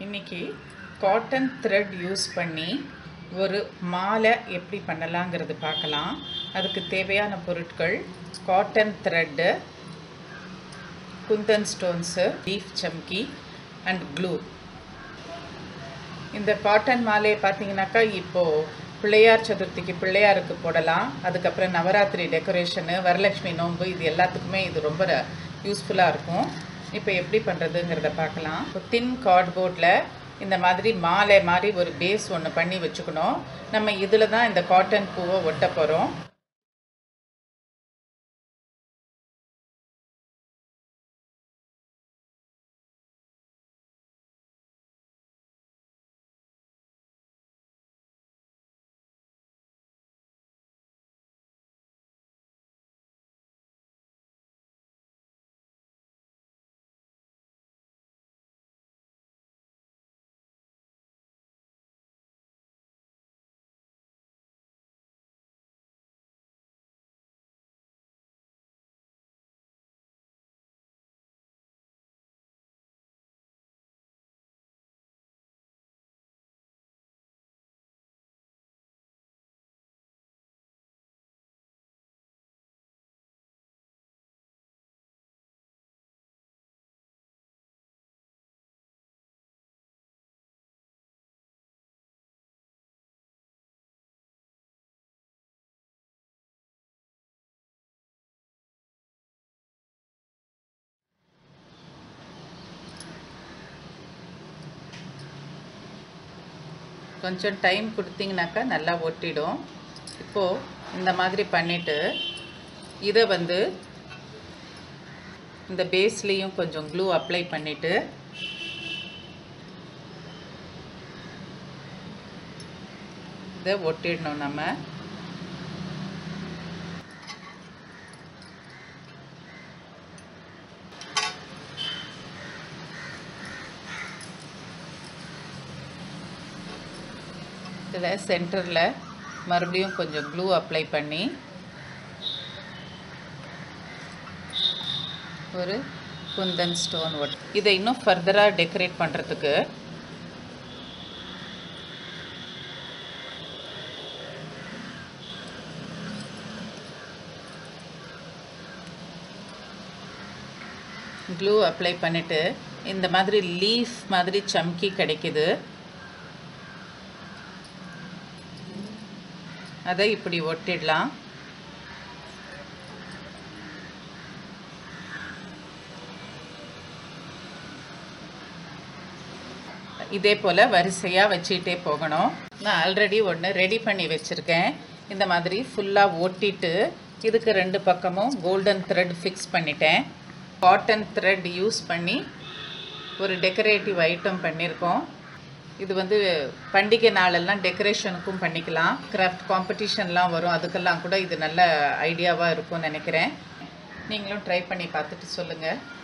இன்னைக்கு cotton thread use பண்ணி ஒரு மாலை எப்படி பண்ணலாங்கிறது பார்க்கலாம் அதுக்கு தேவையான பொருட்கள் cotton thread kundan stones leaf சம்கி அண்ட் க்ளூ இந்த காட்டன் மாலையை பார்த்தீங்கன்னாக்கா இப்போது பிள்ளையார் சதுர்த்திக்கு பிள்ளையாருக்கு போடலாம் அதுக்கப்புறம் நவராத்திரி டெக்கரேஷனு வரலட்சுமி நோன்பு இது எல்லாத்துக்குமே இது ரொம்ப யூஸ்ஃபுல்லாக இருக்கும் இப்போ எப்படி பண்ணுறதுங்கிறத பார்க்கலாம் இப்போ தின் கார்ட்போர்டில் இந்த மாதிரி மாலை மாதிரி ஒரு பேஸ் ஒன்று பண்ணி வச்சுக்கணும் நம்ம இதில் தான் இந்த காட்டன் பூவை ஒட்ட போகிறோம் கொஞ்சம் டைம் கொடுத்தீங்கனாக்கா நல்லா ஒட்டிடும் இப்போது இந்த மாதிரி பண்ணிவிட்டு இதை வந்து இந்த பேஸ்லேயும் கொஞ்சம் க்ளூ அப்ளை பண்ணிவிட்டு இதை ஒட்டிடணும் நம்ம இதில் சென்டரில் மறுபடியும் கொஞ்சம் க்ளூ அப்ளை பண்ணி ஒரு குந்தன் ஸ்டோன் ஒட் இதை இன்னும் ஃபர்தராக டெக்கரேட் பண்ணுறதுக்கு க்ளூ அப்ளை பண்ணிவிட்டு இந்த மாதிரி லீஃப் மாதிரி சம்கி கிடைக்குது அதை இப்படி ஒட்டிடலாம் இதே போல் வரிசையாக வச்சுக்கிட்டே போகணும் நான் ஆல்ரெடி ஒன்று ரெடி பண்ணி வச்சுருக்கேன் இந்த மாதிரி ஃபுல்லாக ஒட்டிட்டு இதுக்கு ரெண்டு பக்கமும் கோல்டன் த்ரெட் ஃபிக்ஸ் பண்ணிட்டேன் காட்டன் த்ரெட் யூஸ் பண்ணி ஒரு டெக்கரேட்டிவ் ஐட்டம் பண்ணியிருக்கோம் இது வந்து பண்டிகை நாளெல்லாம் டெக்கரேஷனுக்கும் பண்ணிக்கலாம் கிராஃப்ட் காம்படிஷன்லாம் வரும் அதுக்கெல்லாம் கூட இது நல்ல ஐடியாவாக இருக்கும்னு நினைக்கிறேன் நீங்களும் ட்ரை பண்ணி பார்த்துட்டு சொல்லுங்கள்